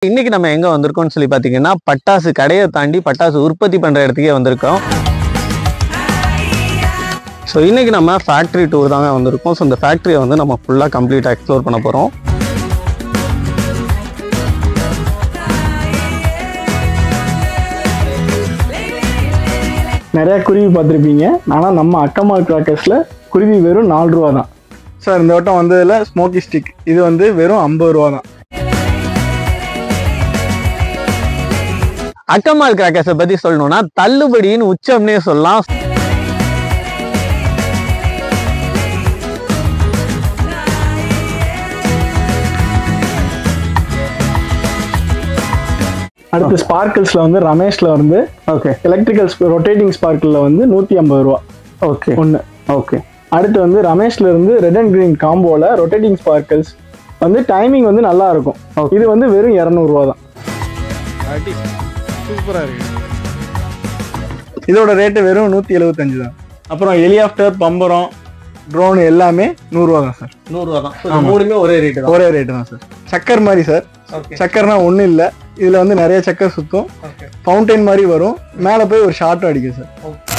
இன்னைக்கு நம்ம எங்க வந்திருக்கோம்னு சொல்லி பாத்தீங்கன்னா பட்டாசு கடையை தாண்டி பட்டாசு உற்பத்தி பண்ற இடத்துக்கே வந்திருக்கோம் ஸோ இன்னைக்கு நம்ம ஃபேக்ட்ரி டூர் தாங்க வந்திருக்கோம் ஸோ இந்த ஃபேக்ட்ரியை வந்து நம்ம ஃபுல்லாக கம்ப்ளீட்டாக எக்ஸ்ப்ளோர் பண்ண போகிறோம் நிறைய குருவி பார்த்துருப்பீங்க ஆனால் நம்ம அக்கமால் கிராக்கர்ஸில் குருவி வெறும் நாலு ரூபா தான் சார் இந்த வட்டம் வந்ததில் ஸ்மோக்கி ஸ்டிக் இது வந்து வெறும் ஐம்பது ரூபா தான் அக்கமால் கிராக்கர்ஸை பற்றி சொல்லணும்னா தள்ளுபடின்னு உச்சம்னே சொல்லலாம் அடுத்து ஸ்பார்க்கிள்ஸில் வந்து ரமேஷில் வந்து ஓகே எலக்ட்ரிக்கல் ரொட்டேட்டிங் ஸ்பார்க்கிளில் வந்து நூற்றி ஐம்பது ரூபா ஓகே ஒன்று ஓகே அடுத்து வந்து ரமேஷ்ல இருந்து ரெட் அண்ட் கிரீன் காம்போல ரொட்டேட்டிங் ஸ்பார்க்கிள்ஸ் வந்து டைமிங் வந்து நல்லா இருக்கும் Okay. இது வந்து வெறும் இரநூறுவா தான் சூப்பராக இருக்கு இதோட ரேட்டு வெறும் நூற்றி எழுபத்தஞ்சு தான் அப்புறம் ஹெலிகாப்டர் பம்பரம் ட்ரோன் எல்லாமே நூறுரூவா தான் சார் நூறுரூவா தான் ஆமா. மூணுமே ஒரே ரேட்டு தான் ஒரே ரேட்டு தான் சார் சக்கர் மாதிரி சார் ஓகே சக்கர்னா ஒன்றும் இல்லை இதில் வந்து நிறைய சக்கர் சுற்றும் ஓகே ஃபவுண்டைன் மாதிரி வரும் மேலே போய் ஒரு ஷார்ட்டும் அடிக்கும் சார்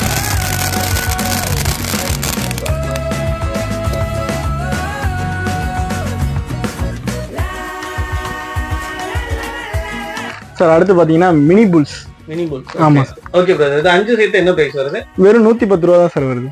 சார் அடுத்து பார்த்தீங்கன்னா மினி புல்ஸ் மினி புல் ஆமா ஓகே பிரதர் இது அஞ்சு சேர்த்து என்ன பிரைஸ் வருது வெறும் நூற்றி பத்து ரூபா தான் சார் வருது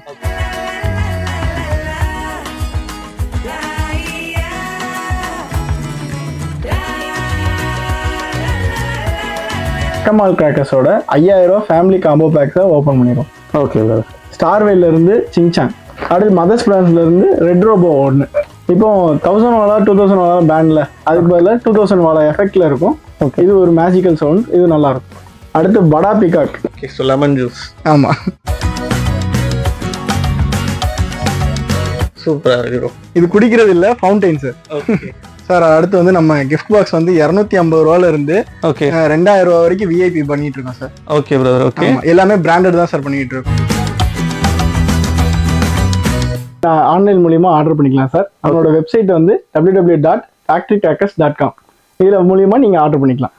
கமால் கிராக்கர்ஸோட ஐயாயிரம் ரூபா ஃபேமிலி காம்போ பேக்ஸை ஓப்பன் பண்ணிடும் ஓகே பிரதர் ஸ்டார்வேல இருந்து சிங்சாங் அடுத்து மதர்ஸ் பிரான்ஸ்ல இருந்து ரெட் ரோபோ ஒன்று இப்போ தௌசண்ட் வாலா டூ தௌசண்ட் வாலா பேண்ட்ல அதுக்கு பதிலாக டூ தௌசண்ட் வாலா எஃபெக்ட்ல இருக்கும் இது ஒரு மேஜிக்கல் சவுண்ட் இது நல்லா இருக்கும் அடுத்து படா peacock okay so lemon juice ஆமாம் சூப்பராக இருக்கு bro. இது குடிக்கிறது இல்லை ஃபவுண்டைன் சார் ஓகே சார் அடுத்து வந்து நம்ம கிஃப்ட் பாக்ஸ் வந்து இரநூத்தி ஐம்பது ரூபால இருந்து ஓகே அஹ், ரெண்டாயிரம் ரூபா வரைக்கும் விஐபி பண்ணிட்டு இருக்கோம் சார் ஓகே பிரதர் ஓகே ஆமா, எல்லாமே பிராண்டட் தான் சார் பண்ணிட்டு இருக்கோம் ஆன்லைன் மூலியமா ஆர்டர் பண்ணிக்கலாம் சார் அவனோட வெப்சைட் வந்து W W dot factory crackers dot com இதில் மூலியமா நீங்க ஆர்டர் பண்ணிக்கலாம்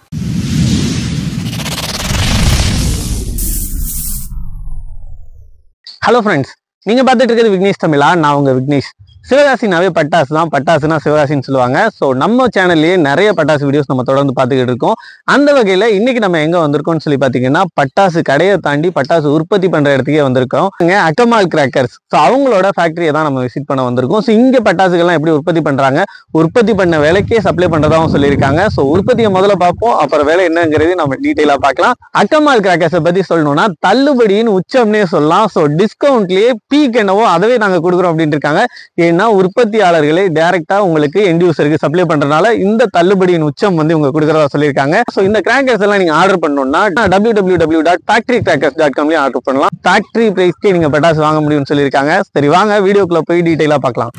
ஹலோ ஃப்ரெண்ட்ஸ் நீங்க பார்த்துட்டு இருக்கிறது விக்னேஷ் தமிழா நான் உங்க விக்னேஷ் சிவகாசினாவே பட்டாசு தான் பட்டாசுனா சிவகாசின்னு சொல்லுவாங்க ஸோ நம்ம சேனல்லையே நிறைய பட்டாசு வீடியோஸ் நம்ம தொடர்ந்து பார்த்துக்கிட்டு இருக்கோம் அந்த வகையில் இன்னைக்கு நம்ம எங்க வந்திருக்கோம்னு சொல்லி பார்த்தீங்கன்னா பட்டாசு கடையை தாண்டி பட்டாசு உற்பத்தி பண்ற இடத்துக்கே வந்திருக்கோம் இங்க அக்கமால் கிராக்கர்ஸ் ஸோ அவங்களோட ஃபேக்டரியை தான் நம்ம விசிட் பண்ண வந்திருக்கோம் ஸோ இங்க பட்டாசுகள்லாம் எப்படி உற்பத்தி பண்றாங்க உற்பத்தி பண்ண வேலைக்கே சப்ளை பண்றதாவும் சொல்லியிருக்காங்க ஸோ உற்பத்தியை முதல்ல பார்ப்போம் அப்புறம் வேலை என்னங்கிறது நம்ம டீட்டெயிலாக பார்க்கலாம் அக்கமால் கிராக்கர்ஸை பத்தி சொல்லணும்னா தள்ளுபடின்னு உச்சம்னே சொல்லலாம் ஸோ டிஸ்கவுண்ட்லயே பீக் என்னவோ அதவே நாங்க கொடுக்குறோம் அப்படின்ட்டு இருக்காங்க ஏன்னா உற்பத்தியாளர்களே டைரக்டா உங்களுக்கு எண்ட் யூசருக்கு சப்ளை பண்றதுனால இந்த தள்ளுபடியின் உச்சம் வந்து இவங்க கொடுக்குறதா சொல்லியிருக்காங்க ஸோ இந்த கிராக்கர்ஸ் எல்லாம் நீங்க ஆர்டர் பண்ணணும்னா W W W dot factory crackers dot காம்லயும் ஆர்டர் பண்ணலாம் ஃபேக்டரி பிரைஸ்க்கே நீங்க பட்டாசு வாங்க முடியும்னு சொல்லியிருக்காங்க சரி வாங்க வீடியோக்குள்ள போய் டீட்டெயிலா பார்க்கலாம்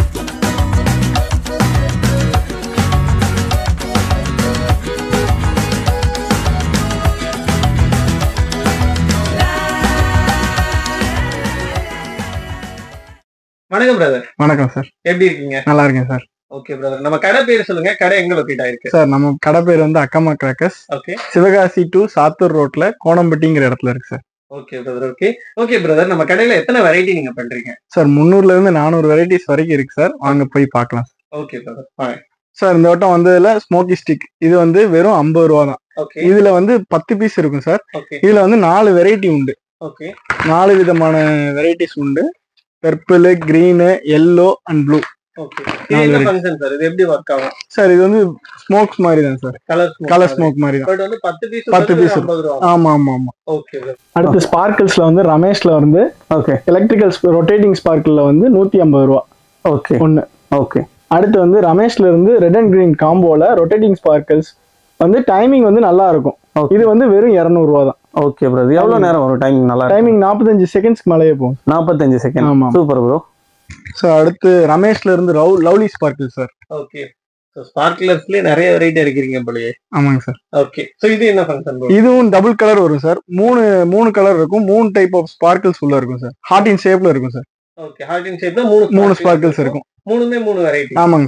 வணக்கம் பிரதர் வணக்கம் சார் எப்படி இருக்கீங்க நல்லா இருக்கேன் சார் ஓகே பிரதர் நம்ம கடை பேர் சொல்லுங்க கடை எங்க லொக்கேட் ஆயிருக்கு சார் நம்ம கடை பேர் வந்து Akkamma crackers okay Sivakasi to Sattur ரோட்ல கோணம்பட்டிங்கிற இடத்துல இருக்கு sir okay brother okay okay brother நம்ம கடையில எத்தனை வெரைட்டி நீங்க பண்றீங்க சார் முந்நூறுல இருந்து நானூறு வெரைட்டிஸ் வரைக்கும் இருக்கு சார் வாங்க போய் பார்க்கலாம் ஓகே பிரதர் சார் இந்த வட்டம் வந்ததுல ஸ்மோக்கி ஸ்டிக் இது வந்து வெறும் ஐம்பது ரூபா தான் ஓகே இதுல வந்து பத்து பீஸ் இருக்கும் சார் ஓகே இதுல வந்து நாலு வெரைட்டி உண்டு ஓகே நாலு விதமான வெரைட்டிஸ் உண்டு purple green yellow and blue okay இது என்ன ஃபங்க்ஷன் சார் இது எப்படி ஒர்க் ஆகும் சார் இது வந்து ஸ்மோக்ஸ் மாதிரி தான் சார் கலர் கலர் ஸ்மோக் மாதிரி தான் பட் வந்து பத்து பீஸ் பத்து piece ஐம்பது ரூபா ஆமா ஆமா ஆமா ஓகே அடுத்து ஸ்பார்க்கிள்ஸ்ல வந்து ரமேஷ்ல வந்து ஓகே எலக்ட்ரிக்கல் ரொட்டேட்டிங் ஸ்பார்க்கிளில் வந்து நூற்றி ஐம்பது ரூபா ஓகே ஒன்று ஓகே அடுத்து வந்து ரமேஷ்ல இருந்து ரெட் அண்ட் கிரீன் காம்போல ரொட்டேட்டிங் ஸ்பார்க்கிள்ஸ் வந்து டைமிங் வந்து நல்லா இருக்கும் Okay. இது வந்து வெறும் இரநூறுவா தான் ஓகே பிரதர் எவ்வளவு நேரம் வரும் டைமிங் நல்லா டைமிங் நாற்பத்தஞ்சு செகண்ட்ஸ்க்கு மேலேயே போகும் நாற்பத்தஞ்சு செகண்ட் ஆமா. சூப்பர் ப்ரோ சார் அடுத்து ரமேஷ்ல இருந்து ரவு lovely sparkle sir okay so ஸ்பார்க்லர்ஸ்லயே நிறைய வெரைட்டி இருக்கிறீங்க போலயே ஆமாங்க சார் ஓகே ஸோ இது என்ன ஃபங்க்ஷன் ப்ரோ இதுவும் டபுள் கலர் வரும் சார் மூணு மூணு கலர் இருக்கும் மூணு டைப் ஆஃப் ஸ்பார்க்கிள்ஸ் உள்ள இருக்கும் சார் ஹார்ட் இன் ஷேப்ல இருக்கும் சார் ஓகே ஹார்ட் இன் ஷேப்ல மூணு மூணு ஸ்பார்க்கிள்ஸ் இருக்கும் மூணுமே மூணு வெரைட்டி ஆமாங்க சார்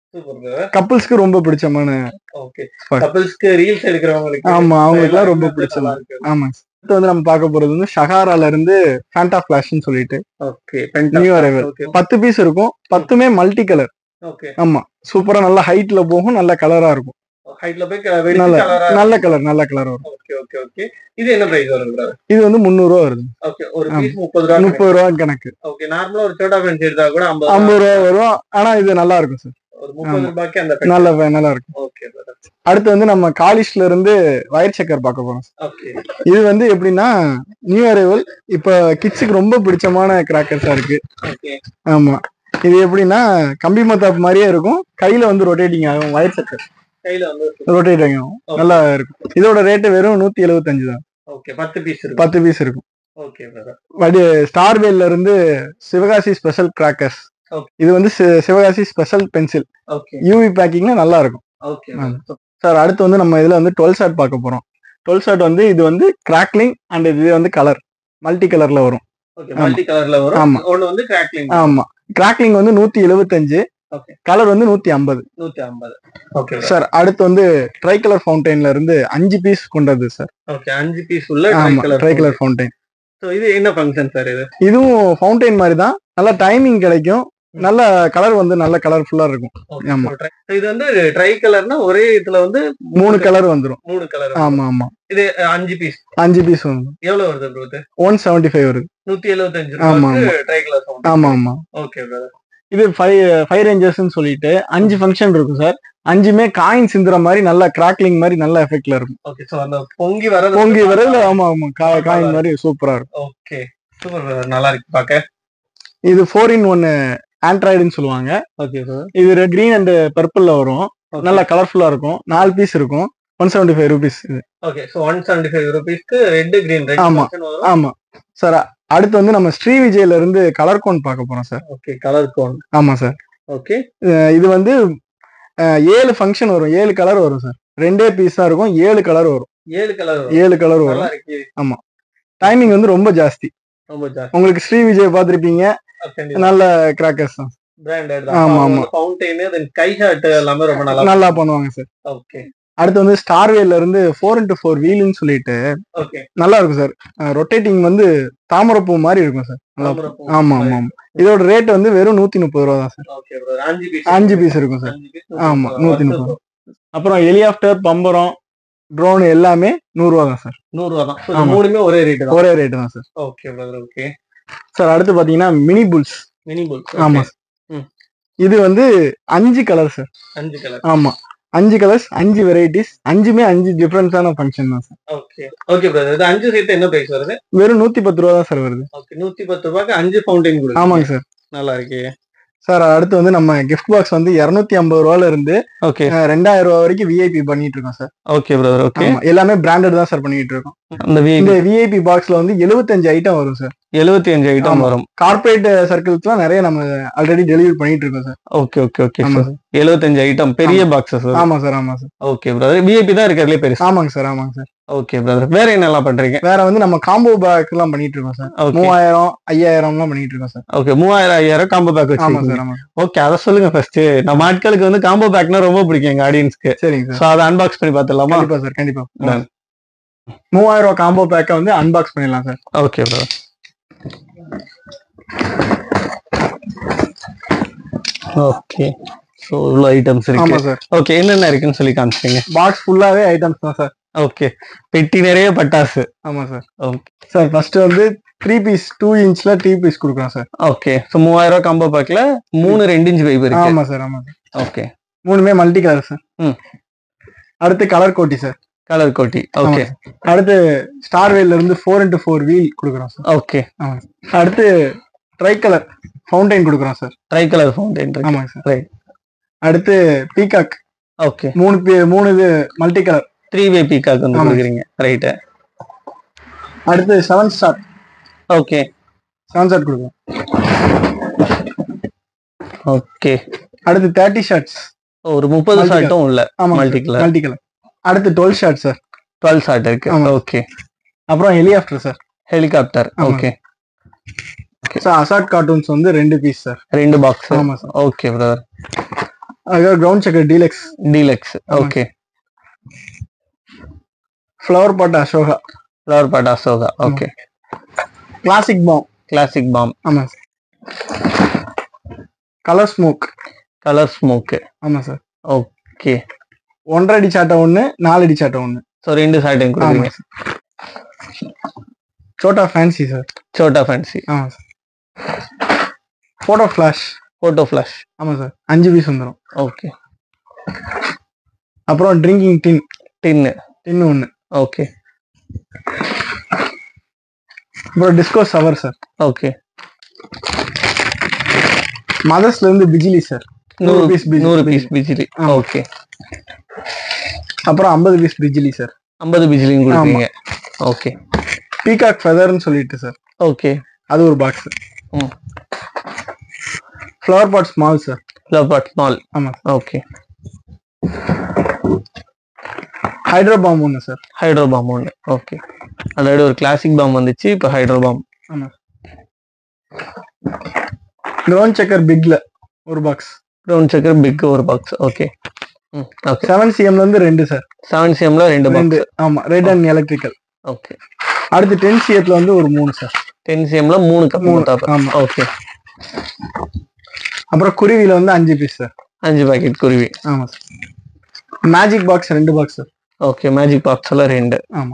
சூப்பர் பிரதர் கப்புள்ஸ்க்கு ரொம்ப பிடிச்சமான ஓகே Spot. கப்பிள்ஸ்க்கு ரீல்ஸ் எடுக்கிறவங்களுக்கு ஆமா அவங்களுக்குலாம் ரொம்ப நல்லா பிடிச்சது இருக்கு. ஆமா அடுத்து வந்து நம்ம பார்க்க போறது வந்து ஷஹாரால இருந்து ஃபேண்டா ஃபிளாஷ்னு சொல்லிட்டு ஓகே New arrival. ஓகே பத்து பீஸ் இருக்கும் பத்துமே மல்டி கலர் ஓகே ஆமா சூப்பரா நல்ல ஹைட்ல போகும் நல்ல கலரா இருக்கும் ஹைட்ல போய் க- வெடிச்சு நல்ல கலரா நல்ல கலர் நல்ல கலர் வரும் ஓகே ஓகே ஓகே இது என்ன பிரைஸ் வரும் பிரதர் இது வந்து முந்நூறு ரூபா வருது ஓகே ஒரு ஆமா. பீஸ் முப்பது ரூபா முப்பது ரூபா கணக்கு ஓகே நார்மலா ஒரு சோட்டா பென்ஸ் எடுத்தா கூட ஐம்பது ஐம்பது ரூபா வரும் ஆனா இது நல்லா இருக்கும் சார் ஒரு முப்பது ஆமா. ரூபாய்க்கு அந்த நல்ல நல்லா இருக்கும் ஓகே பிரதர் அடுத்து வந்து நம்ம காலிஷ்ல இருந்து வயர் செக்கர் பார்க்க போறோம் ஓகே இது வந்து எப்படின்னா நியூ அரைவல் இப்ப கிட்ஸுக்கு ரொம்ப பிடிச்சமான கிராக்கர்ஸா இருக்கு ஓகே ஆமா இது எப்படின்னா கம்பி மத்தாப் மாதிரியே இருக்கும் கையில வந்து ரொட்டேட்டிங் ஆகும் வயர் செக்கர் கையில வந்து ரொட்டேட்டிங் ஆகும் நல்லா இருக்கும் இதோட ரேட்டு வெறும் நூத்தி எழுபத்தஞ்சு தான் ஓகே பத்து பீஸ் இருக்கு பத்து பீஸ் இருக்கும் ஓகே பிரதர் வடி ஸ்டார் வேல்ல இருந்து சிவகாசி ஸ்பெஷல் கிராக்கர்ஸ் Okay. இது வந்து சி- Sivakasi special pencil okay UV பேக்கிங்ல நல்லா இருக்கும் ஓகே ஆமா. சார் அடுத்து வந்து நம்ம இதுல வந்து டுவெல் ஷாட் பார்க்க போறோம் டுவெல் ஷாட் வந்து இது வந்து கிராக்லிங் அண்ட் இது வந்து கலர் மல்டி கலர்ல வரும் ஓகே மல்டி கலர்ல வரும் ஆமா. ஒன்னு வந்து கிராக்லிங் ஆமா கிராக்லிங் வந்து நூத்தி எழுபத்தஞ்சு Okay. கலர் வந்து நூத்தி ஐம்பது நூத்தி ஐம்பது ஓகே சார் அடுத்து வந்து ட்ரை கலர் ஃபவுண்டைன்ல இருந்து அஞ்சு பீஸ் கொண்டது சார் ஓகே அஞ்சு பீஸ் உள்ள ஆமா colour tri colour fountain so இது என்ன ஃபங்க்ஷன் சார் இது இதுவும் ஃபவுண்டைன் மாதிரி தான் நல்ல டைமிங் கிடைக்கும் நல்ல கலர் வந்து நல்ல கலர்ஃபுல்லா இருக்கும் Okay, ஆமா. so tri- so இது வந்து ட்ரை கலர்னா ஒரே இதுல வந்து மூணு கலர் வந்துரும் மூணு கலர் ஆமா ஆமா இது அஹ், அஞ்சு பீஸ் அஞ்சு பீஸ் வந்துரும் எவ்வளவு வருது ப்ரோ இது ஒன் செவன்டி ஃபைவ் வருது நூத்தி எழுபத்தஞ்சு ஆமா, ரூபாய்க்கு ட்ரை கலர் சவுண்ட் ஆமா ஆமா ஓகே பிரதர் இது ஃபைவ் ஃபைவ் ரேஞ்சர்ஸ்னு சொல்லிட்டு அஞ்சு ஃபங்க்ஷன் இருக்கும் சார் அஞ்சுமே காயின் சிந்துற மாதிரி நல்ல கிராக்லிங் மாதிரி நல்ல எஃபெக்ட்ல இருக்கும் ஓகே சோ அந்த பொங்கி வரது பொங்கி வரதுல ஆமா ஆமா கா- காயின் மாதிரி சூப்பரா இருக்கும் ஓகே சூப்பர் பிரதர் நல்லா இருக்கு பாக்க இது ஃபோர் இன் ஒன் ஆண்ட்ராய்டுன்னு சொல்லுவாங்க ஓகே சார் இது கிரீன் அண்ட் பர்பிள்ல வரும் நல்லா கலர்ஃபுல்லா இருக்கும் நாலு பீஸ் இருக்கும் ஒன் செவன்டி ஃபைவ் ருபீஸ் இது okay so one seventy five ருபீஸ்க்கு ரெட் கிரீன் ரெட் ஆமா. ஃபங்க்ஷன் வரும் ஆமா சார் அடுத்து வந்து நம்ம ஸ்ரீ விஜய்ல இருந்து கலர் கோன் பார்க்க போறோம் சார் ஓகே கலர் கோன் ஆமா சார் ஓகே அஹ் இது வந்து அஹ், ஏழு ஃபங்க்ஷன் வரும் ஏழு கலர் வரும் சார் ரெண்டே பீஸ் தான் இருக்கும் ஏழு கலர் வரும் ஏழு கலர் ஏழு கலர் நல்லா வரும் இருக்கு டைமிங் வந்து ரொம்ப ஜாஸ்தி ரொம்ப ஜாஸ்தி உங்களுக்கு ஸ்ரீ விஜய் பார்த்திருப்பீங்க நல்ல கிராக்கர்ஸ் தான் பிராண்டட் ஆமா, தான் ஆமா. ஃபவுண்டைன் தென் கை ஷர்ட் எல்லாமே ரொம்ப நல்லா நல்லா பண்ணுவாங்க சார் ஓகே அடுத்து வந்து ஸ்டார்வேல இருந்து ஃபோர் இன்டூ ஃபோர் வீல்னு சொல்லிட்டு ஓகே நல்லா இருக்கும் சார் ரொட்டேட்டிங் வந்து தாமரைப்பூ மாதிரி இருக்கும் சார் நல்லா இருக்கும். ஆமா ஆமா ஆமா இதோட ரேட் வந்து வெறும் நூத்தி முப்பது ரூபா தான் சார் ஓகே பிரதர் அஞ்சு பீஸ் அஞ்சு பீஸ் இருக்கும் சார் அஞ்சு பீஸ் ஆமா, நூத்தி முப்பது. அப்புறம் ஹெலிகாப்டர் பம்பரம் ட்ரோன் எல்லாமே நூறு ரூபா தான் சார் நூறு ரூபா தான் So, இந்த ஆமா. மூணுமே ஒரே ரேட் தான் ஒரே ரேட் தான் sir okay brother okay sir அடுத்து பாத்தீங்கன்னா மினி புல்ஸ் மினி புல் ஆமா சார் ம். இது வந்து அஞ்சு கலர் சார் அஞ்சு கலர் ஆமா அஞ்சு கலர்ஸ் அஞ்சு வெரைட்டிஸ் அஞ்சுமே அஞ்சு டிஃபரன்ஸான ஃபங்க்ஷன் தான் சார் ஓகே ஓகே பிரதர் இது அஞ்சு சேர்த்து என்ன பிரைஸ் வருது வெறும் நூத்தி பத்து ரூபா தான் சார் வருது ஓகே நூத்தி பத்து ரூபாய்க்கு அஞ்சு ஃபவுண்டைன் கொடுங்க ஆமாங்க சார் நல்லா இருக்கு சார் அடுத்து வந்து நம்ம கிஃப்ட் பாக்ஸ் வந்து இருநூத்தி ஐம்பது ரூபால இருந்து ஓகே அஹ், ரெண்டாயிரம் ரூபா வரைக்கும் விஐபி பண்ணிட்டு இருக்கோம் சார் ஓகே பிரதர் ஓகே ஆமா, எல்லாமே பிராண்டட் தான் சார் பண்ணிட்டு இருக்கோம் அந்த இந்த விஐபி பாக்ஸ்ல வந்து எழுபத்தஞ்சு ஐட்டம் வரும் சார் எழுபத்தி அஞ்சு ஐட்டம் ஆமா. வரும் கார்பரேட் சர்க்கிள்ஸ்லாம் நிறைய நம்ம ஆல்ரெடி டெலிவரி பண்ணிட்டு இருக்கோம் சார் ஓகே ஓகே ஓகே ஆமா சார் எழுபத்தஞ்சு ஐட்டம் பெரிய பாக்ஸஸ் ஆமா சார் ஆமா சார் ஓகே பிரதர் விஐபி தான் இருக்கிறதுலே பெருசு ஆமாங்க சார் ஆமாங்க சார் ஓகே பிரதர் வேற என்னெல்லாம் பண்றீங்க வேற வந்து நம்ம காம்போ பேக் எல்லாம் பண்ணிட்டு இருக்கோம் சார் ஓகே மூவாயிரம் ஐயாயிரம் எல்லாம் பண்ணிட்டு இருக்கோம் சார் ஓகே மூவாயிரம் ஐயாயிரம் காம்போ பேக் ஆமா வச்சு சார் ஆமா ஓகே அதை சொல்லுங்க ஃபர்ஸ்ட் நம்ம ஆட்களுக்கு வந்து காம்போ பேக்னா ரொம்ப பிடிக்கும் எங்க ஆடியன்ஸ்க்கு சரிங்க சார் சோ அதை அன்பாக்ஸ் பண்ணி பார்த்துடலாமா கண்டிப்பா சார் கண்டிப்பா Done. மூவாயிரம் ரூபாய் காம்போ பேக்கை வந்து அன்பாக்ஸ் பண்ணிடலாம் sir okay brother okay so இவ்வளோ ஐட்டம்ஸ் ஆமா இருக்கு சார் ஓகே என்னென்ன இருக்குன்னு சொல்லி காமிச்சிங்க பாக்ஸ் ஃபுல்லாவே ஐட்டம்ஸ் தான் சார் ஓகே பெட்டி நிறைய பட்டாசு ஆமா சார் ஓகே சார் ஃபர்ஸ்ட் வந்து த்ரீ பீஸ் டூ இன்ச்ல த்ரீ பீஸ் கொடுக்குறோம் சார் ஓகே ஸோ மூவாயிரம் ரூபாய் காம்போ பேக்ல மூணு ரெண்டு இன்ச் பைப் இருக்கு ஆமா சார் ஆமா சார் ஓகே மூணுமே மல்டி கலர் சார் ம். அடுத்து கலர் கோட்டி சார் கலர் கோட்டி ஓகே அடுத்து ஸ்டார் வேல்ல இருந்து ஃபோர் இன்டூ ஃபோர் வீல் கொடுக்குறோம் சார் ஓகே அடுத்து ட்ரை கலர் ஃபவுண்டைன் கொடுக்குறோம் சார் ட்ரை கலர் ஃபவுண்டைன் இருக்கு ஆமாங்க சார் Right. அடுத்து பீகாக் ஓகே மூணு பே- மூணு இது multi colour three way peacock வந்து ஆமா. கொடுக்குறீங்க ரைட்டு அடுத்து seven star okay seven star கொடுக்குறோம் ஓகே அடுத்து தேர்ட்டி ஷர்ட்ஸ் ஒரு முப்பது Multi colour. ஷார்ட்டும் உள்ள ஆமா Multi colour. மல்டி கலர் அடுத்து twelve shot sir twelve shot இருக்கு ஆமா. ஓகே அப்புறம் ஹெலிகாப்டர் சார் ஹெலிகாப்டர் ஆமா. ஓகே சார் அசாட் கார்ட்டூன்ஸ் வந்து ரெண்டு பீஸ் சார் ரெண்டு பாக்ஸ் ஆமா சார் ஓகே பிரதர் அதுக்கப்புறம் ground checker deluxe deluxe okay flower pot Ashoka flower pot Ashoka okay classic bomb classic bomb ஆமா sir colour smoke colour smoke ஆமா sir okay ஒன்றரை அடி சாட்டை ஒன்று நாலு அடி சாட்டை ஒன்று ஸோ ரெண்டு சாட்டையும் ஆமா கொடுக்குறீங்க சோட்டா ஃபேன்சி சார் சோட்டா ஃபேன்சி ஆமா sir photo flash photo flash ஆமா சார் அஞ்சு பீஸ் வந்துடும் ஓகே அப்புறம் ட்ரிங்கிங் டின் டின்னு டின் ஒன்று ஓகே அப்புறம் டிஸ்கோ சவர் சார் ஓகே மதர்ஸ்ல இருந்து பிஜிலி சார் நூறு piece பீஸ் பிஜிலி. நூறு பீஸ் பிஜிலி ஆமா. ஓகே அப்புறம் ஐம்பது பீஸ் பிஜிலி சார் ஐம்பது பிஜிலியும் கொடுக்குறீங்க ஓகே பீகாக் ஃபெதர்னு சொல்லிட்டு சார் ஓகே அது ஒரு பாக்ஸ் ம் ஃப்ளவர் பாட் ஸ்மால் சார் லவ் பாட் ஸ்மால் ஆமா ஓகே ஹைட்ரோ பாம் ஒன்று சார் ஹைட்ரோ பாம் ஒன்று ஓகே ஆல்ரெடி ஒரு கிளாசிக் பாம் வந்துச்சு இப்போ ஹைட்ரோ பாம் ஆமா க்ரௌண்ட் செக்கர் பிக்ல ஒரு பாக்ஸ் ப்ரௌன் சக்கர் பிக் ஒரு பாக்ஸ் ஓகே ம் ஓகே செவன் சிஎம்ல இருந்து ரெண்டு சார் செவன் சிஎம்ல ரெண்டு ரெண்டு பாக்ஸ் ஆமா ரெட் அண்ட் எலக்ட்ரிக்கல் ஓகே அடுத்து டென் சிஎத்துல வந்து ஒரு மூணு சார் டென் சிஎம்ல மூணு கப் மூணு, மூணு ஆமா. ஓகே அப்புறம் குருவில வந்து அஞ்சு பீஸ் சார் அஞ்சு பாக்கெட் குருவி ஆமா சார் மேஜிக் பாக்ஸ் ரெண்டு box sir okay magic box எல்லாம் ரெண்டு ஆமா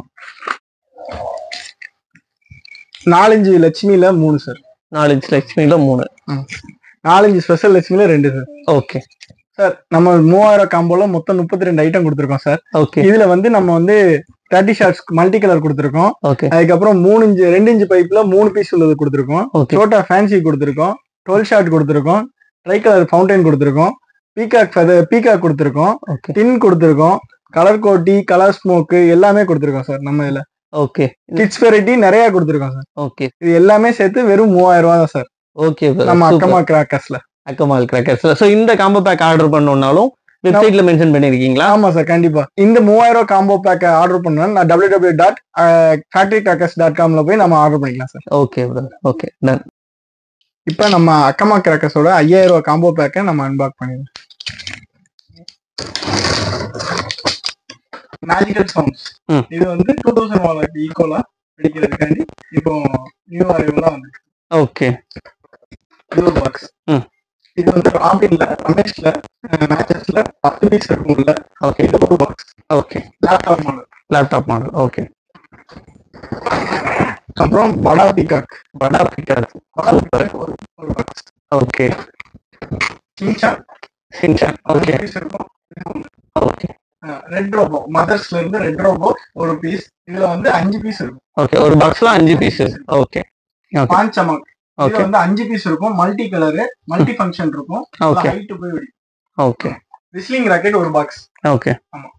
நாலஞ்சு லட்சுமியில மூணு சார் நாலஞ்சு லட்சுமியில மூணு நாலஞ்சு ஸ்பெஷல் லட்சுமியில ரெண்டு சார் ஓகே சார் நம்ம மூவாயிரம் காம்போல மொத்தம் முப்பத்தி ரெண்டு ஐட்டம் கொடுத்துருக்கோம் சார் ஓகே இதுல வந்து நம்ம வந்து தேர்ட்டி ஷார்ட்ஸ் மல்டி கலர் கொடுத்துருக்கோம் ஓகே அதுக்கப்புறம் மூணு இன்ச்சு ரெண்டு இன்ச்சு பைப்ல மூணு பீஸ் உள்ளது கொடுத்துருக்கோம் ஓகே சோட்டா ஃபேன்சி கொடுத்துருக்கோம் டுவெல் ஷார்ட் கொடுத்துருக்கோம் ட்ரை கலர் ஃபவுண்டைன் கொடுத்துருக்கோம் பீகாக் ஃபெதர் பீகாக் கொடுத்துருக்கோம் ஓகே டின் கொடுத்துருக்கோம் கலர் கோட்டி கலர் ஸ்மோக்கு எல்லாமே கொடுத்துருக்கோம் சார் நம்ம இதுல ஓகே கிட்ஸ் வெரைட்டி நிறைய கொடுத்துருக்கோம் சார் ஓகே இது எல்லாமே சேர்த்து வெறும் மூவாயிரம் ரூபா தான் சார் ஓகே நம்ம அக்கமா கிராக்கர்ஸ்ல அக்கமால் கிராக்கர்ஸ்ல ஸோ இந்த காம்போ பேக் ஆர்டர் பண்ணோம்னாலும் வெப்சைட்ல மென்ஷன் பண்ணிருக்கீங்களா ஆமா சார் கண்டிப்பா இந்த மூவாயிரம் ரூபா காம்போ பேக் ஆர்டர் பண்ணா நான் W W dot factory crackers dot காம்ல போய் நம்ம ஆர்டர் பண்ணிக்கலாம் sir okay brother okay done இப்போ நம்ம அக்கமா கிராக்கர்ஸோட ஐயாயிரம் ரூபாய் காம்போ பேக்கை நம்ம அன்பாக் பண்ணிடலாம் மேஜிக்கல் சவுண்ட்ஸ் ம். இது வந்து டூ தௌசண்ட் வாலட் ஈக்குவலா பிடிக்கிறதுக்காண்டி இப்போ நியூ அரைவலா வந்து ஓகே இது ஒரு பாக்ஸ் ம். இது வந்து ராபின்ல ரமேஷ்ல மேட்சஸ்ல பத்து பீஸ் இருக்கும்ல ஓகே இது ஒரு box okay laptop model laptop model okay அப்புறம் படா பிகாக் படா பிக்காது ஒரு ஒரு box okay Shinchan Shinchan okay piece இருக்கும் ஓகே ரெட் ரோபோ மதர்ஸ்ல இருந்து ரெட் ரோபோ ஒரு பீஸ் இதுல வந்து அஞ்சு பீஸ் இருக்கும் ஓகே ஒரு பாக்ஸ்ல அஞ்சு பீசஸ் ஓகே ஓகே பாஞ்சமக் இதுல ஓகே வந்து அஞ்சு பீஸ் இருக்கும் மல்டி கலரு மல்டி ஃபங்க்ஷன் இருக்கும் ஓகே ஹைட் போய் வெடிக்கும் ஓகே விஸ்லிங் ராக்கெட் ஒரு பாக்ஸ் ஓகே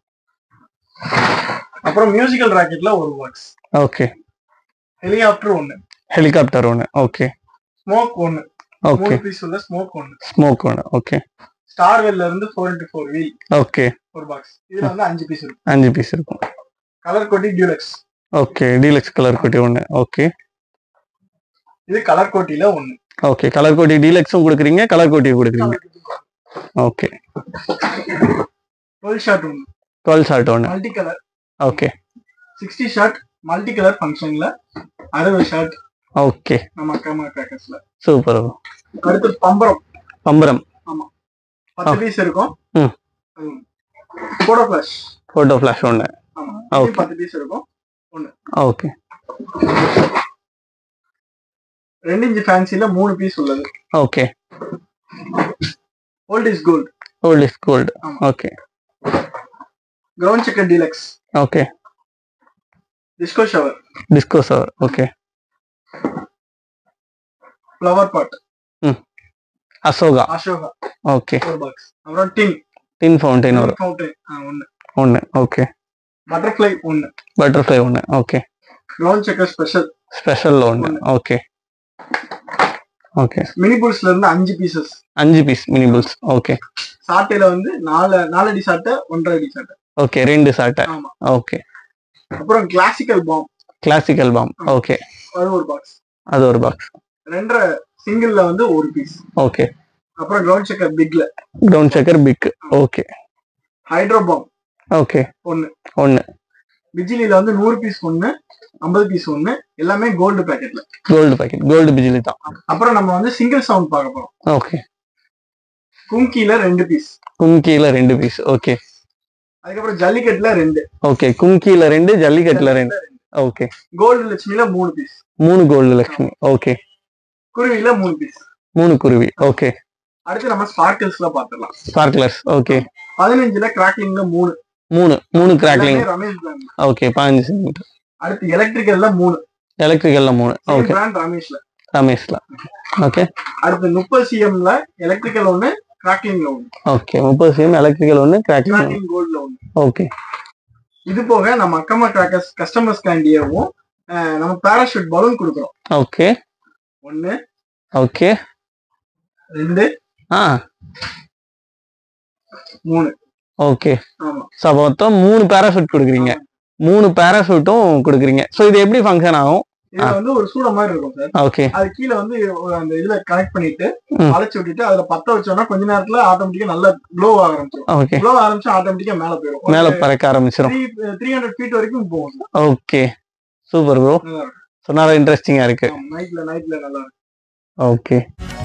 அப்புறம் மியூசிக்கல் ராக்கெட்ல ஒரு பாக்ஸ் ஓகே ஹெலிகாப்டர் ஒன்னு ஹெலிகாப்டர் ஒன்று ஓகே ஸ்மோக் ஒன்னு ஓகே மூணு பீஸ் உள்ள ஸ்மோக் ஒன்னு ஸ்மோக் ஒன்று ஓகே ஸ்டார் வெல்ல இருந்து four into four wheel okay ஒரு பாக்ஸ் இதுல வந்து அஞ்சு பீஸ் இருக்கும் அஞ்சு பீஸ் இருக்கும் கலர் கோட்டி டியூலக்ஸ் ஓகே டீலக்ஸ் கலர் கோட்டி ஒன்று ஓகே இது கலர் கோட்டில ஒன்னு ஓகே கலர் கோட்டி டீலக்ஸும் கொடுக்குறீங்க கலர் கோட்டியும் கொடுக்குறீங்க ஓகே டுவெல் ஷாட் ஒன்னு டுவெல் ஷார்ட் ஒன்று multi colour okay sixty shot multi colour ஃபங்க்ஷன்ல அறுபது ஷாட் ஓகே நம்ம அக்காமா கிராக்கர்ஸ்ல சூப்பர் அடுத்து பம்பரம் பம்பரம் பத்து பீஸ் இருக்கும் ம். போடோ ஃபிளாஷ் ஃபோட்டோ ஃப்ளாஷ் ஒன்று ஆமா Okay. இது பத்து பீஸ் இருக்கும் ஓகே ரெண்டு இன்ச்சு ஃபேன்சில மூணு பீஸ் உள்ளது okay old is gold old is gold ஆமா. Okay ground checker deluxe okay disco shower disco shower okay flower pot Ashoka Ashoka okay ஒரு பாக்ஸ் அப்புறம் டின் டின் ஃபவுண்டைன் வரும் ஃபவுண்டைன் ஒன்னு ஒன்று ஓகே பட்டர்ஃப்ளை ஒன்னு பட்டர்ஃப்ளை ஒன்று okay ground chakkar special special ஒன்று okay okay mini புல்ஸ்ல இருந்து அஞ்சு பீசஸ் அஞ்சு பீஸ் மினிபிள்ஸ் ஓகே சாட்டையில வந்து நாலு நாலு அடி சாட்டை ஒன்றரை அடி சாட்டை ஓகே ரெண்டு சாட்டை ஆமா ஓகே அப்புறம் classical bomb classical bomb okay அது ஒரு பாக்ஸ் அது ஒரு பாக்ஸ் ரெண்டரை சிங்கிள்ல வந்து ஒரு பீஸ் ஓகே அப்புறம் கிரவுண்ட் செக்கர் பிக்ல brown chakkar big okay hydro bomb okay ஒண்ணு ஒன்று பிஜிலியில வந்து நூறு பீஸ் ஒண்ணு ஐம்பது பீஸ் ஒண்ணு எல்லாமே கோல்டு பேக்கெட்ல கோல்டு பாக்கெட் கோல்டு பிஜிலி தான் அப்புறம் நம்ம வந்து சிங்கிள் சவுண்ட் பார்க்க போறோம் ஓகே கும்கில ரெண்டு பீஸ் கும்கியில் ரெண்டு பீஸ் ஓகே அதுக்கப்புறம் ஜல்லிக்கட்டுல ரெண்டு ஓகே கும்கியில் ரெண்டு ஜல்லிக்கட்டில் ரெண்டு ஓகே கோல்டு லட்சுமில மூணு பீஸ் மூணு கோல்டு லக்ஷ்மி ஓகே குருவில மூணு பீஸ் மூணு குருவி ஓகே அடுத்து நம்ம ஸ்பார்க்கிள்ஸ்ல பாத்துடலாம் ஸ்பார்க்லர்ஸ் ஓகே பதினஞ்சுல கிராக்லிங்ல மூணு மூணு மூணு கிராக்லிங் எல்லாமே ரமேஷ் பிராண்ட் ஓகே பதினஞ்சு சென்டிமீட்டர் அடுத்து எலக்ட்ரிக்கல்ல மூணு எலக்ட்ரிக்கல்ல மூணு ஓகே பிராண்ட் ரமேஷ்ல ரமேஷ்ல ஓகே அடுத்து முப்பது சிஎம்ல எலக்ட்ரிக்கல் ஒண்ணு கிராக்லிங்ல ஒண்ணு ஓகே முப்பது சிஎம் எலக்ட்ரிக்கல் ஒன்று கிராக்கிங் கிராக்லிங் கோல்ட்ல ஒண்ணு ஓகே இது போக நம்ம அக்கம்மா கிராக்கர்ஸ் கஸ்டமர்ஸ் கேண்டியாவும் நம்ம பேராஷூட் பலூன் கொடுக்குறோம் ஓகே ஒண்ணு ஓகே ரெண்டு ஆ மூணு ஓகே ஆமா ஸோ மொத்தம் மூணு பேராஷூட் கொடுக்குறீங்க மூணு பேராஷூட்டும் கொடுக்குறீங்க ஸோ இது எப்படி ஃபங்க்ஷன் ஆகும் இதுல வந்து ஒரு சூட மாதிரி இருக்கும் சார் ஓகே அது கீழே வந்து ஒரு அந்த இதுல கனெக்ட் பண்ணிட்டு ம். அழைச்சு விட்டுட்டு அதுல பத்த வச்சோம்னா கொஞ்ச நேரத்துல ஆட்டோமேட்டிக்கா நல்லா க்ளோ ஆக ஆரம்பிச்சிடும் ஓகே க்ளோ ஆரம்பிச்சு ஆட்டோமேட்டிக்கா மேல போயிடும் மேலே பறக்க ஆரம்பிச்சிடும் த்ரீ ஹண்ட்ரட் ஃபீட் வரைக்கும் போகும் sir. ஓகே சூப்பர் ப்ரோ நல்லா இருக்கும் ஸோ நல்லா இன்ட்ரெஸ்டிங்காக இருக்கு நைட்ல நைட்ல நல்லா இருக்கும் ஓகே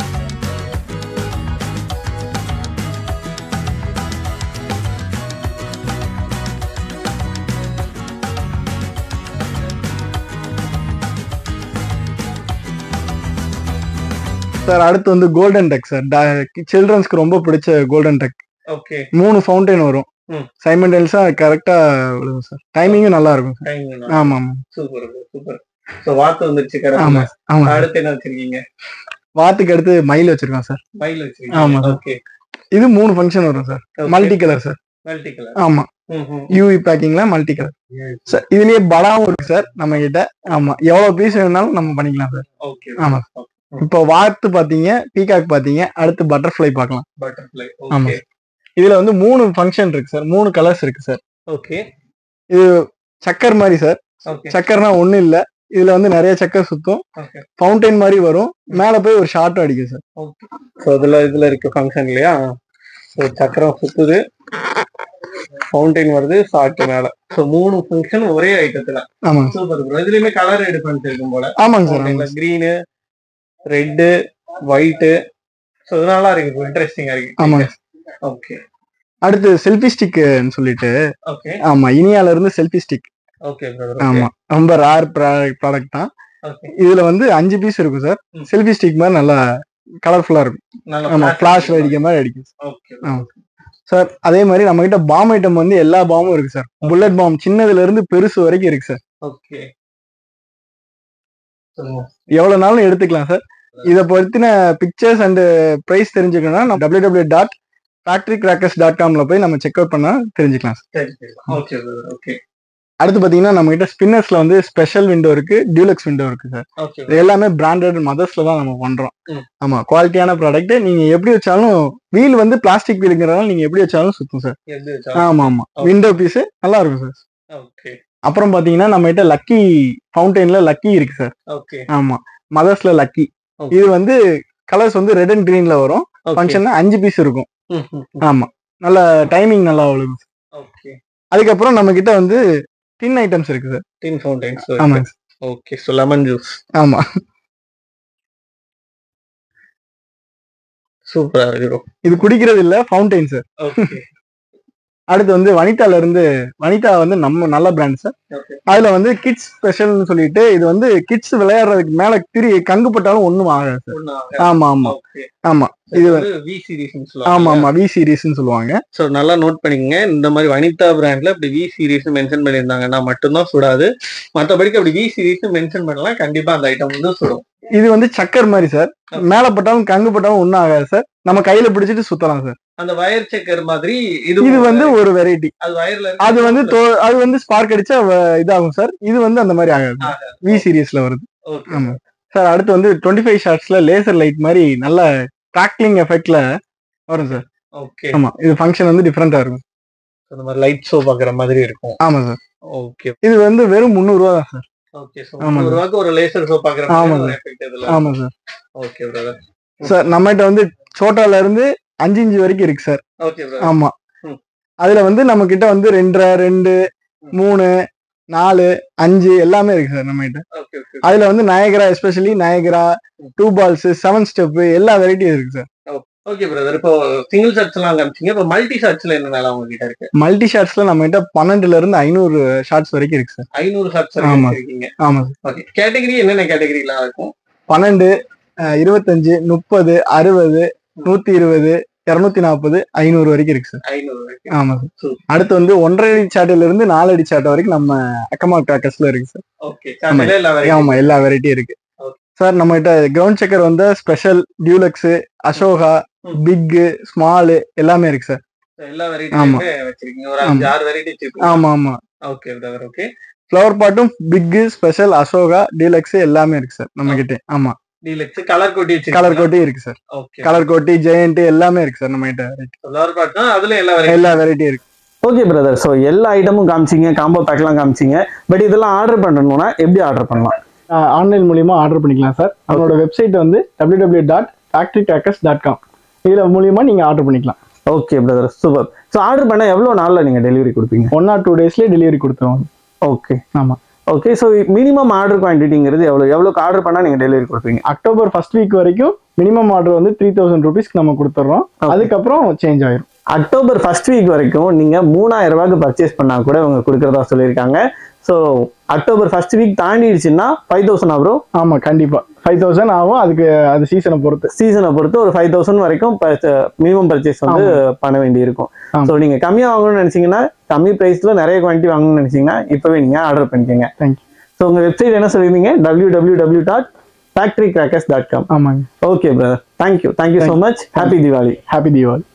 சார் அடுத்து வந்து கோல்டன் டெக் சார் சில்ட்ரன்ஸ்க்கு ரொம்ப பிடிச்ச கோல்டன் டெக் ஓகே மூணு ஃபவுண்டைன் வரும் ம். சைமண்டென்ஸா கரெக்டா விழுகும் சார் டைமிங்கும் நல்லா இருக்கும் சார் ஆமா ஆமா சூப்பர் சூப்பர் ஸோ வாத்து வந்துருச்சு ஆமா ஆமா அடுத்து என்ன வச்சிருக்கீங்க வாத்துக்கு அடுத்து மயில் வச்சிருக்கோம் சார் மயில் ஆமா sir. ஓகே இது மூணு ஃபங்க்ஷன் வரும் sir multi colour sir multi colour ஆமா யூவி பேக்கிங்ல மல்டி கலர் சார் இதுலயே படாவும் இருக்கு சார் நம்ம கிட்ட ஆமா எவ்வளவு பீஸ் வேணாலும் நம்ம பண்ணிக்கலாம் சார் ஓகே ஆமா. இப்போ வாத்து பாத்தீங்க பீகாக் பாத்தீங்க அடுத்து பட்டர்ஃப்ளை பார்க்கலாம் பட்டர்ஃப்ளை ஆமா. ஓகே இதுல வந்து மூணு ஃபங்க்ஷன் இருக்கு சார் மூணு கலர்ஸ் இருக்கு சார் ஓகே இது சக்கர் மாதிரி சார் ஓகே சக்கர்னா ஒண்ணு இல்ல இதுல வந்து நிறைய சக்கர் சுத்தும் ஓகே ஃபவுண்டைன் மாதிரி வரும் மேல போய் ஒரு ஷார்ட்டும் அடிக்கும் சார் ஸோ இதுல இதுல இருக்கு ஃபங்க்ஷன் இல்லையா ஸோ சக்கரம் சுத்துது ஃபவுண்டைன் வருது சாட்டு மேல ஸோ மூணு ஃபங்க்ஷன் ஒரே ஐட்டத்துல ஆமாங்க சூப்பர் ப்ரோ இதுலயுமே கலர் டிஃபரன்ஸ் இருக்கும் போல ஆமாங்க சார் ஆமாங்க கிரீனு ரெட்டு ஒயிட்டு ஸோ இது நல்லா இருக்கு இன்ட்ரெஸ்டிங்கா இருக்கு ஆமாங்க ஓகே அடுத்து செல்ஃபி ஸ்டிக்னு சொல்லிட்டு ஓகே ஆமா இனியால இருந்து செல்ஃபி ஸ்டிக் ஓகே பிரதர் ஆமா ரொம்ப ரேர் ப்ராடக்ட் தான் ஓகே இதுல வந்து அஞ்சு பீஸ் இருக்கும் சார் ம். செல்ஃபி ஸ்டிக் மாதிரி நல்லா கலர்ஃபுல்லா இருக்கும் ஆமா நல்லா ஃபிளாஷ் அடிக்கிற மாதிரி அடிக்கும் ஓகே ஆமா. சார் அதே மாதிரி நம்ம கிட்ட பாம் ஐட்டம் வந்து எல்லா பாமும் இருக்கு சார் புல்லட் பாம் சின்னதுல இருந்து பெருசு வரைக்கும் இருக்கு சார் ஓகே எவ்வளவு நாளும் எடுத்துக்கலாம் சார் இத பத்தின பிக்சர்ஸ் அண்ட் பிரைஸ் தெரிஞ்சுக்கணும்னா நம்ம W W dot factory crackers dot காம்ல போய் நம்ம செக் அவுட் பண்ணா தெரிஞ்சுக்கலாம் சார் சரி ஓகே ஓகே அடுத்து பாத்தீங்கன்னா நம்ம கிட்ட ஸ்பின்னர்ஸ்ல வந்து ஸ்பெஷல் விண்டோ இருக்கு டியூலக்ஸ் விண்டோ இருக்கு சார் ஓகே இது எல்லாமே பிராண்டட் மதர்ஸ்ல தான் நம்ம பண்றோம் ம். ஆமா குவாலிட்டியான ப்ராடக்ட் நீங்க எப்படி வச்சாலும் வீல் வந்து பிளாஸ்டிக் வீலுங்கிறதால நீங்க எப்படி வச்சாலும் சுத்தும் சார் எது ஆமா ஆமா Okay. விண்டோ பீஸ் நல்லா இருக்கும் சார் ஓகே அப்புறம் பாத்தீங்கன்னா நம்ம கிட்ட லக்கி ஃபவுண்டைன்ல லக்கி இருக்கு சார் ஓகே ஆமா மதர்ஸ்ல லக்கி Okay. இது வந்து கலர்ஸ் வந்து ரெட் அண்ட் கிரீன்ல வரும் ஃபங்க்ஷன்ல அஞ்சு பீஸ் இருக்கும் ஆமா நல்ல டைமிங் நல்லா விழுகும் ஓகே அதுக்கப்புறம் நம்ம கிட்ட வந்து டின் ஐட்டம்ஸ் இருக்கு சார் டின் ஃபவுண்டைன்ஸ் ஆமாங்க sir. Okay so lemon juice ஆமா சூப்பரா இருக்கு bro. இது குடிக்கிறது இல்ல ஃபவுண்டைன் சார் ஓகே அடுத்து வந்து வனிதால இருந்து வனிதா வந்து நம்ம நல்ல பிராண்ட் சார் ஓகே அதுல வந்து கிட்ஸ் ஸ்பெஷல்னு சொல்லிட்டு இது வந்து கிட்ஸ் விளையாடுறதுக்கு மேல திரி கங்கு பட்டாலும் ஒண்ணும் ஆகாது சார் ஆமா ஆமா ஓகே ஆமா இது இது வந்து வி சீரிஸ்னு ஆமா சொல்லுவாங்க ஆமா வி சீரிஸ்னு சொல்லுவாங்க ஸோ நல்லா நோட் பண்ணிக்கங்க இந்த மாதிரி வனிதா பிராண்ட்ல இப்படி வி சீரிஸ் மென்ஷன் பண்ணியிருந்தாங்கன்னா மட்டும்தான் சுடாது மற்றபடிக்கு அப்படி வி சீரிஸ் மென்ஷன் பண்ணலாம் கண்டிப்பா அந்த ஐட்டம் வந்து சுடும் இது வந்து சக்கர் மாதிரி சார் மேல பட்டாலும் கங்கு பட்டாலும் ஒண்ணும் ஆகாது சார் நம்ம கையில பிடிச்சிட்டு சுத்தலாம் சார் அந்த வயர் செக்கர் மாதிரி இது இது வந்து ஒரு வெரைட்டி அது வயர்ல அது வந்து தோ- அது வந்து ஸ்பார்க் அடிச்சா வ- இதாகும் சார் இது வந்து அந்த மாதிரி ஆகாது வி சீரிஸ்ல வருது ஓகே ஆமா. சார் அடுத்து வந்து டுவெண்ட்டி ஃபைவ் ஷார்ட்ஸ்ல லேசர் லைட் மாதிரி நல்ல கிராக்லிங் எஃபெக்ட்ல வரும் சார் ஓகே ஆமா இது ஃபங்க்ஷன் வந்து டிஃப்ரெண்டா இருக்கும் அந்த மாதிரி லைட் ஷோ பாக்குற மாதிரி இருக்கும் ஆமா சார் ஓகே இது வந்து வெறும் முந்நூறு ரூபா தான் சார் ஓகே ஸோ ஆமா. ரூபாய்க்கு ஒரு லேசர் ஷோ பாக்குற ஆமா மாதிரி ஒரு sir. எஃபெக்ட் இதுல ஆமா சார் ஓகே பிரதர் சார் நம்மகிட்ட வந்து சோட்டால இருந்து அஞ்சு இன்ச்சு வரைக்கும் இருக்கு சார் ஓகே ஆமா ம். அதுல வந்து நம்ம கிட்ட வந்து ரெண்டரை ரெண்டு மூணு நாலு அஞ்சு எல்லாமே இருக்கு சார் நம்ம கிட்ட ஓகே ஓகே அதுல வந்து Niagara especially Niagara two falls seven step எல்லா வெரைட்டியும் இருக்கு சார் ஓகே பிரதர் இப்போ சிங்கிள் ஷர்ட்ஸ் எல்லாம் காமிச்சீங்க இப்போ மல்டி ஷர்ட்ஸ்ல என்னென்ன உங்க கிட்ட இருக்கு மல்டி ஷார்ட்ஸ்ல நம்ம கிட்ட பன்னெண்டுல இருந்து ஐநூறு ஷார்ட்ஸ் வரைக்கும் இருக்கு சார் ஐநூறு ஷர்ட்ஸ் ஆமா. இருக்கீங்க ஆமா சார் ஓகே கேட்டகரி என்னென்ன கேட்டகரிலாம் இருக்கும் பன்னெண்டு அஹ், இருபத்தஞ்சு முப்பது அறுபது நூத்தி இருபது இருநூத்தி நாற்பது ஐநூறு வரைக்கும் இருக்கு சார் ஐநூறு வரைக்கும் ஆமா சார் சரி. அடுத்து வந்து ஒன்றரை அடி சாட்டில இருந்து நாலு அடி சாட்டை வரைக்கும் நம்ம அக்கமா கிராக்கர்ஸ்ல இருக்கு சார் ஓகே சார்ட்ல எல்லா வெரைட்டி ஆமா எல்லா வெரைட்டியும் இருக்கு Okay. சார் நம்ம கிட்ட கிரவுண்ட் செக்கர் வந்து ஸ்பெஷல் டியூலக்ஸ் அசோகா ம். பிக் ஸ்மால் எல்லாமே இருக்கு சார் எல்லா ஆமா. வெரைட்டியுமே வச்சிருக்கீங்க ஒரு அஞ்சு ஆறு வெரைட்டி வச்சிருக்கீங்க ஆமா ஆமா ஓகே பிரதர் ஓகே ஃப்ளவர் பாட்டும் பிக் ஸ்பெஷல் அசோகா டீலக்ஸ் எல்லாமே இருக்கு சார் நம்ம கிட்ட ஆமா டீலக்ஸ் கலர் கோட்டி வச்சிருக்கீங்க கலர் கோட்டி இருக்கு சார் ஓகே கலர் கோட்டி ஜெயண்ட் எல்லாமே இருக்கு சார் நம்ம கிட்ட கலர் பாட்னா அதுல எல்லா வெரைட்டி எல்லா வெரைட்டியும் இருக்கு ஓகே பிரதர் ஸோ எல்லா ஐட்டமும் காமிச்சிங்க காம்போ பேக்லாம் காமிச்சிங்க பட் இதெல்லாம் ஆர்டர் பண்ணணும்னா எப்படி ஆர்டர் பண்ணலாம் ஆன்லைன் மூலியமா ஆர்டர் பண்ணிக்கலாம் சார் நம்மளோட வெப்சைட் வந்து W W dot factory dot com இதுல மூலியமா நீங்க ஆர்டர் பண்ணிக்கலாம் okay brother super so order பண்ண எவ்வளோ நாளில் நீங்கள் டெலிவரி கொடுப்பீங்க ஒன் ஆர் டூ டேஸ்லயே டெலிவரி கொடுத்துருவோம் ஓகே ஆமா ஓகே ஸோ மினிமம் ஆர்டர் குவான்டிட்டிங்கிறது எவ்வளோ எவ்வளோக்கு ஆர்டர் பண்ணால் நீங்கள் டெலிவரி கொடுப்பீங்க அக்டோபர் ஃபர்ஸ்ட் வீக் வரைக்கும் மினிமம் ஆர்டர் வந்து த்ரீ தௌசண்ட் ருபீஸ்க்கு நம்ம கொடுத்துட்றோம் Okay. அதுக்கப்புறம் சேஞ்ச் ஆயிரும் அக்டோபர் ஃபர்ஸ்ட் வீக் வரைக்கும் நீங்கள் மூணாயிரம் ரூபாய்க்கு பர்ச்சேஸ் பண்ணால் கூட இவங்க கொடுக்குறதா சொல்லியிருக்காங்க ஸோ அக்டோபர் ஃபர்ஸ்ட் வீக் தாண்டிடுச்சுன்னா ஃபைவ் தௌசண்ட் அப்புறம் ஆமா கண்டிப்பா ஃபைவ் தௌசண்ட் ஆகும் அதுக்கு அது சீசனை பொறுத்து சீசனை பொறுத்து ஒரு ஃபைவ் தௌசண்ட் வரைக்கும் மினிமம் பர்ச்சேஸ் வந்து பண்ண வேண்டியிருக்கும் ஆமா. ஸோ நீங்கள் கம்மியாக வாங்கணும்னு நினச்சிங்கன்னா கம்மி ப்ரைஸில் நிறைய குவான்டிட்டி வாங்கணும்னு நினச்சிங்கன்னா இப்போவே நீங்கள் ஆர்டர் பண்ணிக்கோங்க தேங்க்யூ ஸோ உங்கள் வெப்சைட் என்ன சொல்லியிருந்தீங்க W W W dot factory crackers dot com ஆமாங்க okay brother thank you thank you so much happy Deepavali happy Deepavali